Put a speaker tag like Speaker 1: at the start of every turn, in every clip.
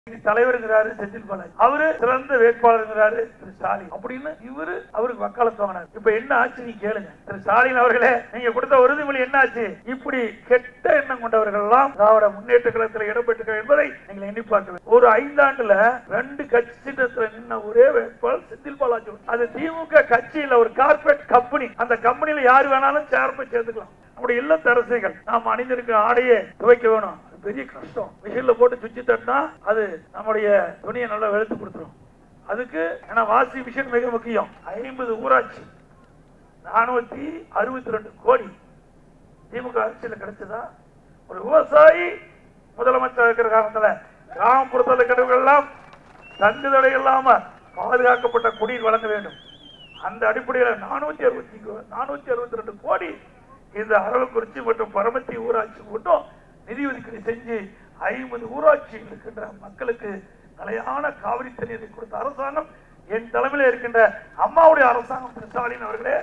Speaker 1: தலைவருங்கிறாரு செந்தில் பாலாஜி அவரு சிறந்த வேட்பாளருங்கிறாரு திரு ஸ்டாலின் அப்படின்னு இவரு அவருக்கு வக்காலத்து வாங்கினார் இப்ப என்ன ஆச்சு நீ கேளுங்க திரு ஸ்டாலின் அவர்களே நீங்க கொடுத்த உறுதிமொழி என்ன ஆச்சு இப்படி கெட்ட எண்ணம் கொண்டவர்கள் எல்லாம் திராவிட முன்னேற்ற கழகத்தில் இடம்பெற்றிருக்கிறார் என்பதை நீங்கள் எண்ணி பார்க்க வேண்டும். ஒரு ஐந்தாண்டுல ரெண்டு கட்சி சின்னத்துல நின்ன ஒரே வேட்பாளர் செந்தில் பாலாஜி அது திமுக கட்சியில ஒரு கார்பரேட் கம்பெனி அந்த கம்பெனில யார் வேணாலும் சேர்ப்பை சேர்த்துக்கலாம் அப்படி இல்ல தரசைகள் நாம் அணிந்திருக்கிற ஆடையே துவைக்க வேணும் அது பெரிய கஷ்டம் மிஷின்ல போட்டு சுவிட்ச் தட்டினா அது நம்முடைய துணியை நல்லா வெளுத்து கொடுத்துரும் அதுக்கு ஏன்னா வாஷிங் மிஷின் மிக முக்கியம் ஐம்பது ஊராட்சி நானூத்தி அறுபத்தி ரெண்டு கோடி திமுக ஆட்சியில கிடைச்சதா ஒரு விவசாயி முதலமைச்சர் இருக்கிற காரணத்துல கிராமப்புறத்தில் கிடைவுகள் எல்லாம் தங்கு தடை இல்லாம பாதுகாக்கப்பட்ட குடிநீர் வழங்க வேண்டும் அந்த அடிப்படையில் நானூத்தி அறுபத்தி நானூத்தி அறுபத்தி ரெண்டு கோடி இந்த அரவக்குறிச்சி மற்றும் பரமத்தி ஊராட்சி மட்டும் நிதி ஒதுக்கீடு செஞ்சு ஐம்பது ஊராட்சி இருக்கின்ற மக்களுக்கு நிலையான காவிரி தண்ணீரை கொடுத்த அரசாங்கம் என் தலைமையில் இருக்கின்ற அம்மாவுடைய அரசாங்கம் திரு ஸ்டாலின் அவர்களே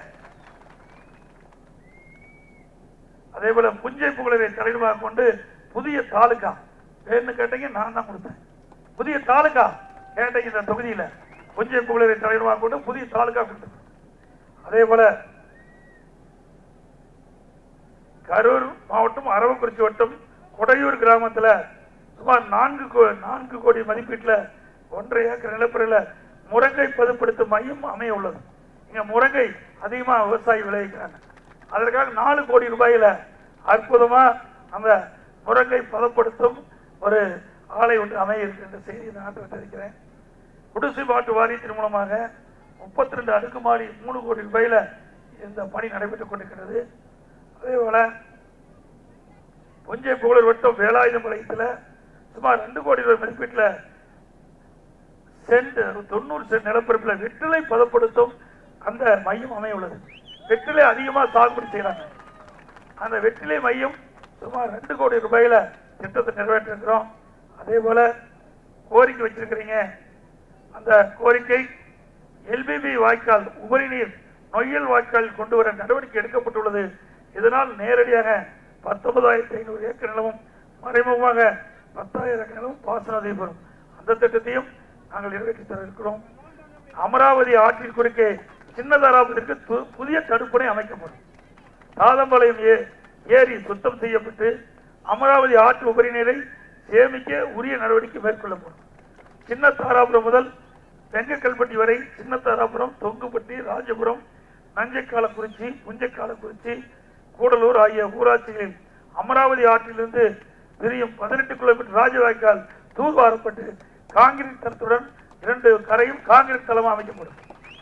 Speaker 1: அதே போல புஞ்சை புகழரை தலைவராக கொண்டு புதிய தாலுகா வேணும்னு கேட்டீங்க நான் தான் கொடுத்தேன் புதிய தாலுகா கேட்டீங்க இந்த தொகுதியில புஞ்சை புகழரை தலைவராக கொண்டு புதிய தாலுகா கொடுத்தேன் அதே போல கரூர் மாவட்டம் அரவக்குறிச்சி வட்டம் கொடையூர் கிராமத்துல சுமார் நான்கு கோ- நான்கு கோடி மதிப்பீட்டுல ஒன்றரை ஏக்கர் நிலப்பரப்புல முருங்கை பதப்படுத்தும் மையம் அமைய உள்ளது இங்க முருங்கை அதிகமா விவசாயி விளைவிக்கிறாங்க அதற்காக நாலு கோடி ரூபாயில அற்புதமா அந்த முருங்கை பதப்படுத்தும் ஒரு ஆலை ஒன்று அமைய இருக்கின்ற செய்தியை நான் தெரிவிக்கிறேன் குடிசை மாட்டு வாரியத்தின் மூலமாக முப்பத்தி ரெண்டு அடுக்குமாடி மூணு கோடி ரூபாயில இந்த பணி நடைபெற்றுக் கொண்டிருக்கிறது அதே போல புஞ்சை புகழர் வட்டம் வேலாயுதம் பாளையத்துல சுமார் ரெண்டு கோடி ரூபாய் மதிப்பீட்டுல சென்ட் தொண்ணூறு சென்ட் நிலப்பரப்புல வெற்றிலை பதப்படுத்தும் அந்த மையம் அமைய உள்ளது வெற்றிலை அதிகமா சாகுபடி செய்யறாங்க அந்த வெற்றிலை மையம் சுமார் ரெண்டு கோடி ரூபாயில திட்டத்தை நிறைவேற்றிருக்கிறோம் அதே போல கோரிக்கை வச்சிருக்கிறீங்க அந்த கோரிக்கை எல்பிபி வாய்க்கால் உபரி நீர் நொய்யல் வாய்க்கால் கொண்டு வர நடவடிக்கை எடுக்கப்பட்டுள்ளது இதனால் நேரடியாக பத்தொன்பதாயிரத்தி ஐநூறு ஏக்கர் நிலமும் மறைமுகமாக பத்தாயிரம் நிலமும் பாசன உதவி பெறும் அந்த திட்டத்தையும் நாங்கள் நிறைவேற்றி தர இருக்கிறோம் அமராவதி ஆற்றின் குறுக்கே சின்னதாராபத்திற்கு து- புதிய தடுப்பணை அமைக்கப்படும் தாதம்பாளையம் ஏ ஏரி சுத்தம் செய்யப்பட்டு அமராவதி ஆற்று உபரி நீரை சேமிக்க உரிய நடவடிக்கை மேற்கொள்ளப்படும் சின்ன தாராபுரம் முதல் வெங்கக்கல்பட்டி வரை சின்ன தாராபுரம் தொங்குப்பட்டி ராஜபுரம் நஞ்சைக்காலக்குறிச்சி புஞ்சைக்காலக்குறிச்சி கூடலூர் ஆகிய ஊராட்சிகளில் அமராவதி ஆற்றிலிருந்து பிரியும் பதினெட்டு கிலோமீட்டர் ராஜவாய்க்கால் தூர்வாரப்பட்டு காங்கிரீட் தளத்துடன் இரண்டு கரையும் காங்கிரீட் தளமும் அமைக்கப்படும்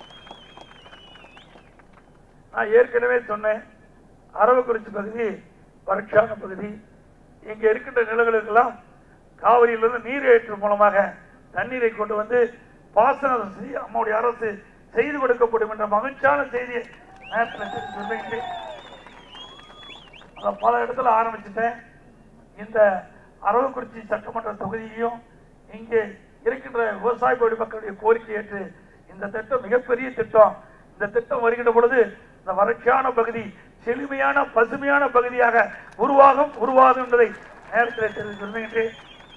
Speaker 1: நான் ஏற்கனவே சொன்னேன் அரவக்குறிச்சி பகுதி வறட்சியான பகுதி இங்க இருக்கின்ற நிலங்களுக்கெல்லாம் காவிரியிலிருந்து நீர் ஏற்று மூலமாக தண்ணீரை கொண்டு வந்து பாசனம் செய்ய அம்மாவுடைய அரசு செய்து கொடுக்கப்படும் என்ற மகிழ்ச்சியான செய்தியை நேரத்தில் தெரிவித்து வருகிறேன். அதை பல இடத்துல ஆரம்பிச்சுட்டேன் இந்த அரவக்குறிச்சி சட்டமன்ற தொகுதியையும் இங்கே இருக்கின்ற விவசாய பகுதி மக்களுடைய கோரிக்கை ஏற்று இந்த திட்டம் மிகப்பெரிய திட்டம் இந்த திட்டம் வருகின்ற பொழுது இந்த வறட்சியான பகுதி செழுமையான பசுமையான பகுதியாக உருவாகும் உருவாகும் என்பதை நேரத்தில் தெரிவித்து வருகின்றேன்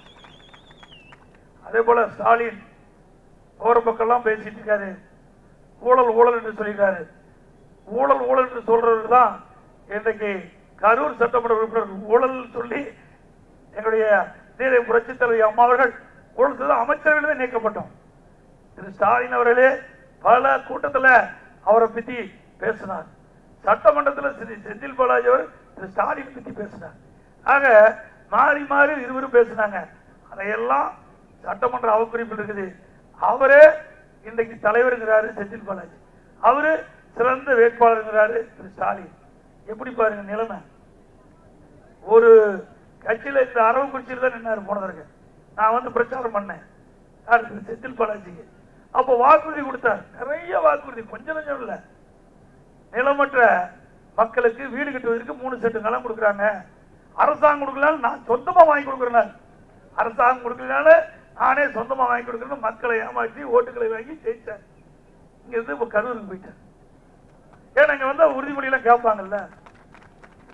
Speaker 1: அதே போல ஸ்டாலின் போற பக்கம்லாம் பேசிட்டு இருக்காரு ஊழல் ஊழல் என்று சொல்லியிருக்காரு ஊழல் ஊழல் என்று சொல்றவர் தான் இன்றைக்கு கரூர் சட்டமன்ற உறுப்பினர் ஊழல் சொல்லி எங்களுடைய நீரை புரட்சி தலைவி அம்மா அவர்கள் ஊழல் செய்த அமைச்சர்களே நீக்கப்பட்டோம் திரு ஸ்டாலின் அவர்களே பல கூட்டத்துல அவரை பத்தி பேசினார் சட்டமன்றத்தில் திரு செந்தில் பாலாஜி அவர் திரு ஸ்டாலின் பத்தி பேசினார் ஆக மாறி மாறி இருவரும் பேசினாங்க அதையெல்லாம் சட்டமன்ற அவக்குறிப்பில் இருக்குது அவரே இன்றைக்கு தலைவருங்கிறாரு செந்தில் பாலாஜி அவரு சிறந்த வேட்பாளருங்கிறாரு திரு ஸ்டாலின் எப்படி பாருங்க நிலைமை ஒரு கட்சியில இந்த அரவக்குறிச்சியில் தான் நின்னாரு போனதற்கு நான் வந்து பிரச்சாரம் பண்ணேன் யாரு திரு செந்தில் பாலாஜிக்கு அப்போ வாக்குறுதி கொடுத்தார் நிறைய வாக்குறுதி கொஞ்சம் கொஞ்சம் இல்ல நிலமற்ற மக்களுக்கு வீடு கட்டுவதற்கு மூணு செட்டு நிலம் கொடுக்குறாங்க அரசாங்கம் கொடுக்கலான்னு நான் சொந்தமா வாங்கி கொடுக்குறேன் அரசாங்கம் கொடுக்கலனால நானே சொந்தமா வாங்கி கொடுக்குறேன்னு மக்களை ஏமாற்றி ஓட்டுகளை வாங்கி ஜெயிச்சேன் இங்க இருந்து இப்ப கரூருக்கு போயிட்டேன் ஏன்னா இங்க வந்தா உறுதிமொழியெல்லாம் கேட்பாங்கல்ல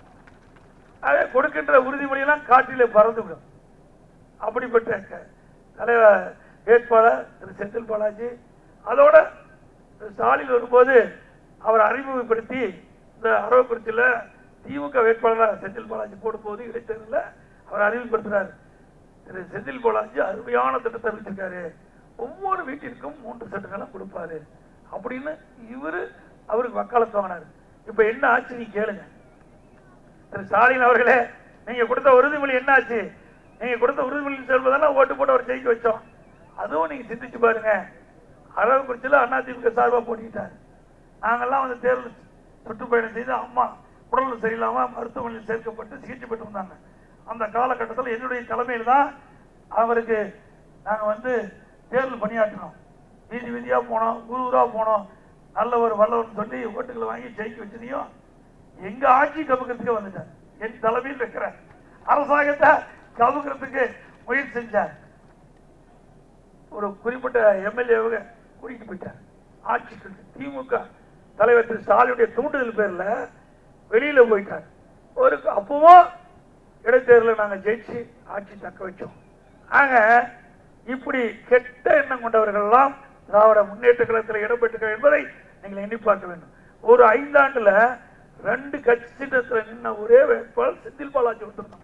Speaker 1: ஆக கொடுக்கின்ற உறுதிமொழியெல்லாம் காற்றிலே பறந்து விடும் அப்படிப்பட்ட க- தலைவர் வேட்பாளர் திரு செந்தில் பாலாஜி அதோட திரு ஸ்டாலின் வரும்போது அவர் அறிமுகப்படுத்தி இந்த அரவக்குறிச்சியில் திமுக வேட்பாளராக செந்தில் பாலாஜி போடும்போது இடைத்தேர்தலில் அவர் அறிமுகப்படுத்துறாரு திரு செந்தில் பாலாஜி அருமையான திட்டத்தை அறிவிச்சிருக்காரு ஒவ்வொரு வீட்டிற்கும் மூன்று செட்டுகளும் கொடுப்பாரு அப்படின்னு இவரு அவருக்கு வக்காலத்து வாங்கினாரு இப்ப என்ன ஆச்சு நீ கேளுங்க திரு ஸ்டாலின் அவர்களே நீங்க கொடுத்த உறுதிமொழி என்ன ஆச்சு நீங்க கொடுத்த உறுதிமொழி செல்வதான ஓட்டு போட்டு அவர் ஜெயிக்க வச்சோம் அதுவும் நீங்க சிந்திச்சு பாருங்க அரவக்குறிச்சியில் அதிமுக சார்பா போட்டிட்டார் நாங்கெல்லாம் வந்து தேர்தல் சுற்றுப்பயணம் செய்து அம்மா உடல் சரியில்லாம மருத்துவமனையில் சேர்க்கப்பட்டு சிகிச்சை பெற்று வந்தாங்க அந்த காலகட்டத்தில் என்னுடைய தலைமையில் தான் அவருக்கு நாங்க வந்து தேர்தல் பணியாற்றினோம் வீதி வீதியா போனோம் ஊர் ஊரா போனோம் நல்லவர் வல்லவர்னு சொல்லி ஓட்டுகளை வாங்கி ஜெயிக்க வச்சதையும் எங்க ஆட்சி கவுக்கிறதுக்கு வந்துட்டார் என் தலைமையில் இருக்கிற அரசாங்கத்தை கவுக்கிறதுக்கு முயற்சி செஞ்சார் ஒரு குறிப்பிட்ட எம்எல்ஏவுக்கு கூட்டிட்டு போயிட்டார் ஆட்சிக்கு திமுக தலைவர் திரு ஸ்டாலினுடைய தூண்டுதல் பேர்ல வெளியில போயிட்டார் ஒரு அப்பவும் இடைத்தேர்தலில் நாங்க ஜெயிச்சு ஆட்சி தக்க வச்சோம் ஆக இப்படி கெட்ட எண்ணம் கொண்டவர்கள் எல்லாம் திராவிட முன்னேற்ற கழகத்தில் இடம்பெற்றிருக்கிறார் என்பதை நீங்கள் எண்ணி பார்க்க வேண்டும் ஒரு ஐந்தாண்டுல ரெண்டு கட்சி சின்னத்தில் நின்ன ஒரே வேட்பாளர் செந்தில் பாலாஜி வந்திருந்தாங்க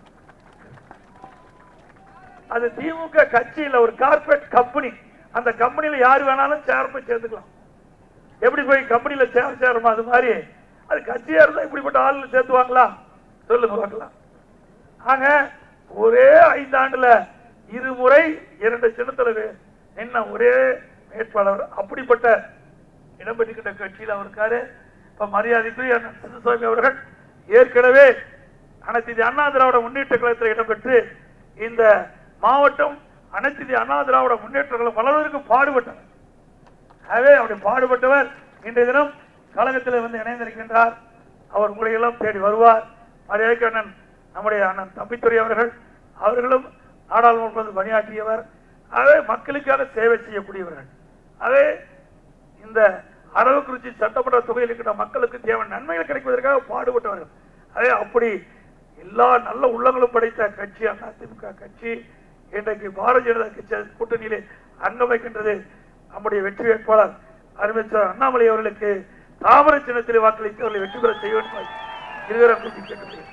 Speaker 1: அது திமுக கட்சியில ஒரு கார்பரேட் கம்பெனி அந்த கம்பெனில யார் வேணாலும் சேர் போய் சேர்த்துக்கலாம் எப்படி போய் கம்பெனில சேர் சேருமா அது மாதிரி அது கட்சியா இருந்தா இப்படிப்பட்ட ஆளுங்க சேர்த்துவாங்களா சொல்லுங்க பார்க்கலாம் ஆக ஒரே ஐந்தாண்டுல இருமுறை இரண்டு சின்னத்துல வே- நின்ன ஒரே வேட்பாளர் அப்படிப்பட்ட இடம்பெற்றுக்கிட்ட கட்சியில் அவர் இருக்காரு இப்ப மரியாதைக்குரிய அண்ணன் சின்னசுவாமி அவர்கள் ஏற்கனவே அனைத்து இந்திய அண்ணா திராவிட முன்னேற்ற கழகத்தில் இடம்பெற்று இந்த மாவட்டம் அனைத்து இந்திய அண்ணா திராவிட முன்னேற்ற கழகம் வளர்வதற்கு பாடுபட்டார் ஆகவே அப்படி பாடுபட்டவர் இன்றைய தினம் கழகத்தில் வந்து இணைந்திருக்கின்றார் அவர் உங்களை எல்லாம் தேடி வருவார் மரியாதைக்கு அண்ணன் நம்முடைய அண்ணன் தம்பித்துறை அவர்கள் அவர்களும் நாடாளுமன்றத்தில் பணியாற்றியவர் ஆகவே மக்களுக்கான சேவை செய்யக்கூடியவர்கள் ஆகவே இந்த அரவக்குறிச்சி சட்டமன்ற தொகையில் இருக்கிற மக்களுக்கு தேவையான நன்மைகள் கிடைப்பதற்காக பாடுபட்டவர்கள் அதே அப்படி எல்லா நல்ல உள்ளங்களும் படைத்த கட்சி அதிமுக கட்சி இன்றைக்கு பாரதிய ஜனதா கட்சி கூட்டணியிலே அங்கம் வைக்கின்றது நம்முடைய வெற்றி வேட்பாளர் அறிவிச்சர் அண்ணாமலை அவர்களுக்கு தாமர சின்னத்திலே வாக்களித்து அவர்களை வெற்றி பெற செய்ய வேண்டும் இருவரும் கூட்டி கேட்டுக்கொள்கிறேன்.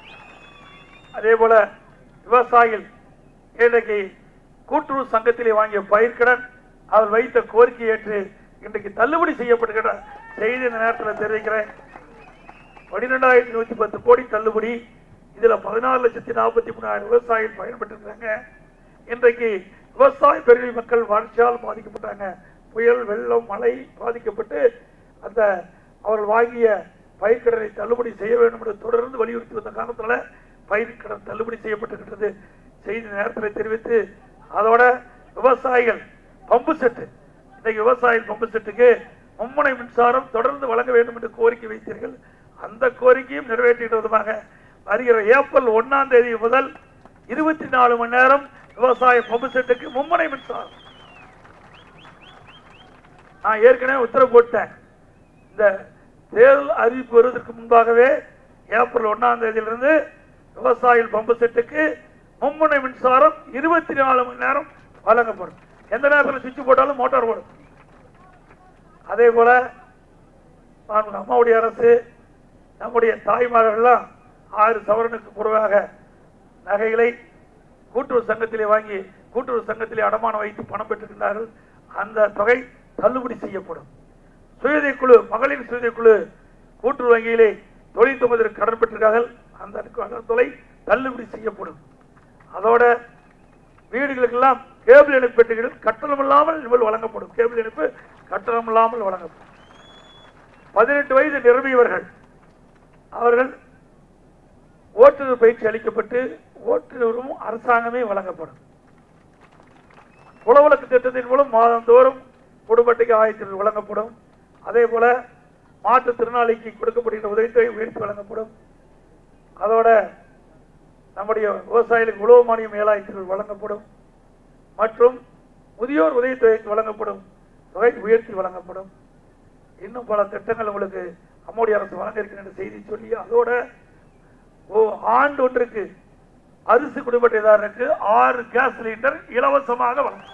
Speaker 1: அதே போல விவசாயிகள் இன்றைக்கு கூட்டுறவு சங்கத்திலே வாங்கிய பயிர்க்கடன் அவர் வைத்த கோரிக்கை ஏற்று இன்றைக்கு தள்ளுபடி செய்யப்படுகிற செய்தி இந்த நேரத்தில் தெரிவிக்கிறேன் பன்னிரெண்டாயிரத்தி நூத்தி பத்து கோடி தள்ளுபடி இதுல பதினாறு லட்சத்தி நாற்பத்தி மூணாயிரம் விவசாயிகள் பயன்பெற்றிருக்காங்க இன்றைக்கு விவசாய பெருவி மக்கள் வறட்சியால் பாதிக்கப்பட்டாங்க புயல் வெள்ளம் மழை பாதிக்கப்பட்டு அந்த அவர்கள் வாங்கிய பயிர்க்கடனை தள்ளுபடி செய்ய வேண்டும் என்று தொடர்ந்து வலியுறுத்தி வந்த காரணத்துல பயிர்க்கடன் தள்ளுபடி செய்யப்பட்டிருக்கிறது செய்தி நேரத்தில் தெரிவித்து அதோட விவசாயிகள் பம்பு செட்டு இன்னைக்கு விவசாயிகள் பம்பு செட்டுக்கு மும்முனை மின்சாரம் தொடர்ந்து வழங்க வேண்டும் என்று கோரிக்கை வைத்தீர்கள் அந்த கோரிக்கையும் நிறைவேற்றின விதமாக வருகிற ஏப்ரல் ஒன்னாம் தேதி முதல் இருபத்தி நாலு மணி நேரம் விவசாய பம்பு செட்டுக்கு மும்முனை மின்சாரம் நான் ஏற்கனவே உத்தரவு போட்டேன் இந்த தேர்தல் அறிவிப்பு வருவதற்கு முன்பாகவே ஏப்ரல் ஒன்னாம் தேதியிலிருந்து விவசாயிகள் பம்பு செட்டுக்கு மும்முனை மின்சாரம் இருபத்தி நாலு மணி நேரம் வழங்கப்படும் எந்த நேரத்தில் சுவிட்ச் போட்டாலும் மோட்டார் ஓடும் அதே போல மாண்புமிகு அம்மாவுடைய அரசு நம்முடைய தாய்மார்கள்லாம் ஆறு சவரனுக்கு குறைவாக நகைகளை கூட்டுறவு சங்கத்திலே வாங்கி கூட்டுறவு சங்கத்திலே அடமானம் வைத்து பணம் பெற்றிருக்கிறார்கள் அந்த தொகை தள்ளுபடி செய்யப்படும் சுயதை குழு மகளிர் சுயதை குழு கூட்டுறவு வங்கியிலே தொழில் துவதற்கு கடன் பெற்றிருக்கார்கள் அந்த அந்த தொகை தள்ளுபடி செய்யப்படும் அதோட வீடுகளுக்கெல்லாம் கேபிள் இணைப்பு பெட்டிகள் கட்டணம் இல்லாமல் இவள் வழங்கப்படும் கேபிள் இணைப்பு கட்டணம் இல்லாமல் வழங்கப்படும் பதினெட்டு வயது நிரம்பியவர்கள் அவர்கள் ஓட்டுநர் பயிற்சி அளிக்கப்பட்டு ஓட்டுநரும் அரசாங்கமே வழங்கப்படும் உளவிளக்கு திட்டத்தின் மூலம் மாதந்தோறும் குடும்பத்துக்கு ஆயிரத்தி வழங்கப்படும் அதே போல மாற்றுத்திறனாளிக்கு கொடுக்கப்படுகின்ற உதவித்தொகை உயர்த்தி வழங்கப்படும் அதோட நம்முடைய விவசாயிகளுக்கு உழவு மானியம் ஏழாயிரத்தி வழங்கப்படும் மற்றும் முதியோர் உதவித்தொகை வழங்கப்படும் தொகை உயர்த்தி வழங்கப்படும் இன்னும் பல திட்டங்கள் உங்களுக்கு அம்மோடி அரசு வழங்க இருக்கின்ற செய்தி சொல்லி அதோட ஓ ஆண்டு ஒன்றுக்கு அரிசி குடும்ப அட்டைதாரருக்கு ஆறு கேஸ் சிலிண்டர் இலவசமாக வழங்கும்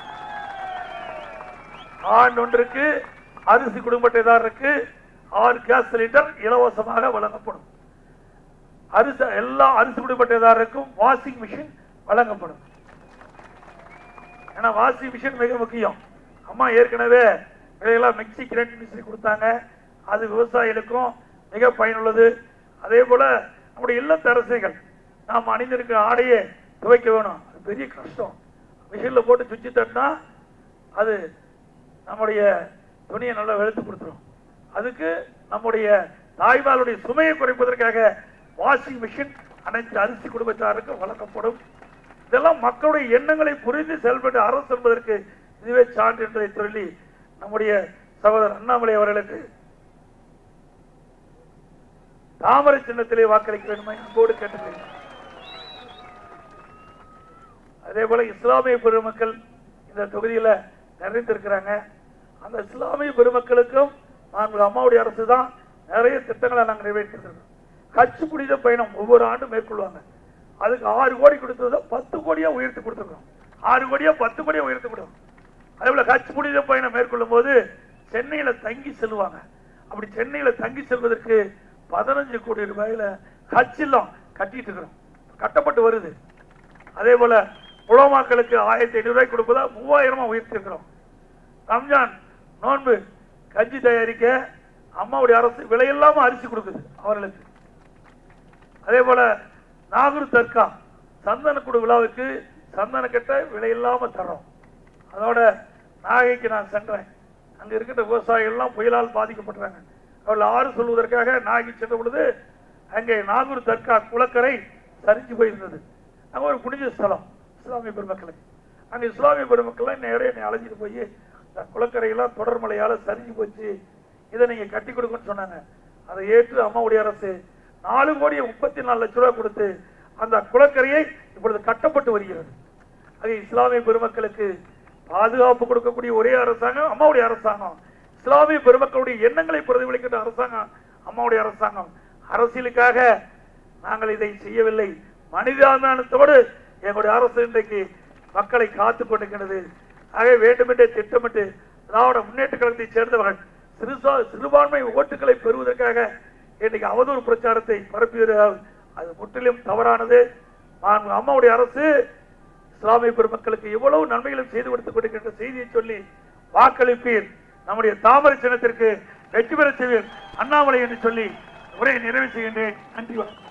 Speaker 1: ஆண்டொன்றுக்கு அரிசி குடும்ப அட்டைதாரருக்கு ஆறு கேஸ் சிலிண்டர் இலவசமாக வழங்கப்படும் அரிசி எல்லா அரிசி குடும்ப அட்டைதாரருக்கும் வாஷிங் மிஷின் வழங்கப்படும் ஏன்னா வாஷிங் மிஷின் மிக முக்கியம் அம்மா ஏற்கனவே விலையெல்லாம் மிக்சி கிரைண்ட் மிஷின் கொடுத்தாங்க அது விவசாயிகளுக்கும் மிக பயனுள்ளது அதே போல நம்முடைய இல்லத்தரசிகள் நாம் அணிந்திருக்கிற ஆடையை துவைக்க வேணும் அது பெரிய கஷ்டம் மிஷின்ல போட்டு சுவிட்ச் தட்டினா அது நம்முடைய துணியை நல்லா வெளுத்து கொடுத்துரும் அதுக்கு நம்முடைய தாய்மாருடைய சுமையை குறைப்பதற்காக வாஷிங் மிஷின் அனைத்து அரிசி குடும்பத்தாருக்கு வழங்கப்படும் இதெல்லாம் மக்களுடைய எண்ணங்களை புரிந்து செயல்பட்டு அரசு என்பதற்கு இதுவே சான்று என்பதை சொல்லி நம்முடைய சகோதரர் அண்ணாமலை அவர்களுக்கு தாமரை சின்னத்திலே வாக்களிக்க வேண்டுமா அன்போடு கேட்டுக்கொள்கிறேன் அதே போல இஸ்லாமிய பெருமக்கள் இந்த தொகுதியில நிறைந்திருக்கிறாங்க அந்த இஸ்லாமிய பெருமக்களுக்கும் நாங்கள் அம்மாவுடைய அரசு தான் நிறைய திட்டங்களை நாங்கள் நிறைவேற்றிருக்கிறோம் கட்சி புனித பயணம் ஒவ்வொரு ஆண்டும் மேற்கொள்வாங்க அதுக்கு ஆறு கோடி கொடுத்ததை பத்து கோடியா உயர்த்தி கொடுத்துருக்கோம் ஆறு கோடியா பத்து கோடியா உயர்த்தி கொடுக்கும் அதே போல கட்சி புனித பயணம் மேற்கொள்ளும் போது சென்னையில தங்கி செல்வாங்க அப்படி சென்னையில தங்கி செல்வதற்கு பதினஞ்சு கோடி ரூபாயில கட்சிலாம் கட்டிட்டு இருக்கிறோம் கட்டப்பட்டு வருது அதே போல உலமாக்களுக்கு ஆயிரத்தி ஐநூறு ரூபாய் கொடுப்பதா மூவாயிரமா உயர்த்தி இருக்கிறோம் ரம்ஜான் நோன்பு கஞ்சி தயாரிக்க அம்மாவுடைய அரசு விலையில்லாம அரிசி கொடுக்குது அவர்களுக்கு அதே போல நாகூர் தர்கா சந்தனக்குடு விழாவுக்கு சந்தன கட்ட விலையில்லாம தரோம் அதோட நாகைக்கு நான் சென்றேன் அங்க இருக்கின்ற விவசாயிகள் எல்லாம் புயலால் பாதிக்கப்பட்டாங்க அவர்கள் ஆறு சொல்வதற்காக நாகை சென்ற பொழுது அங்கே நாகூர் தர்கா குளக்கரை சரிஞ்சு போயிருந்தது அங்க ஒரு புனித ஸ்தலம் இஸ்லாமிய பெருமக்களுக்கு அங்க இஸ்லாமிய பெருமக்கள் நேரே என்னை அழைச்சிட்டு போய் இந்த குளக்கரையெல்லாம் தொடர்மலையால சரிஞ்சு போச்சு இதை நீங்க கட்டி கொடுக்குன்னு சொன்னாங்க அதை ஏற்று அம்மாவுடைய அரசு நாலு கோடி முப்பத்தி நாலு லட்ச ரூபாய் கொடுத்து அந்த குளக்கரையை இப்பொழுது கட்டப்பட்டு வருகிறது அது இஸ்லாமிய பெருமக்களுக்கு பாதுகாப்பு கொடுக்கக்கூடிய ஒரே அரசாங்கம் அம்மாவுடைய அரசாங்கம் இஸ்லாமிய பெருமக்களுடைய எண்ணங்களை பிரதிபலிக்கின்ற அரசாங்கம் அம்மாவுடைய அரசாங்கம் அரசியலுக்காக நாங்கள் இதை செய்யவில்லை மனிதாபிமானத்தோடு எங்களுடைய அரசு இன்றைக்கு மக்களை காத்துக் கொண்டிருக்கிறது ஆகவே வேண்டுமென்றே திட்டமிட்டு திராவிட முன்னேற்ற கழகத்தை சேர்ந்தவர்கள் சிறுசா சிறுபான்மை ஓட்டுகளை பெறுவதற்காக இன்றைக்கு அவதூறு பிரச்சாரத்தை பரப்புகிறார்கள் அது முற்றிலும் தவறானது மாண்பு அம்மாவுடைய அரசு இஸ்லாமிய பெருமக்களுக்கு எவ்வளவு நன்மைகளும் செய்து கொடுத்துக் கொண்டிருக்கின்ற செய்தியை சொல்லி வாக்களிப்பீர் நம்முடைய தாமரை சின்னத்திற்கு வெற்றி பெற செய்வீர் அண்ணாமலை என்று சொல்லி உரையை நிறைவு செய்கின்றேன் நன்றி வணக்கம்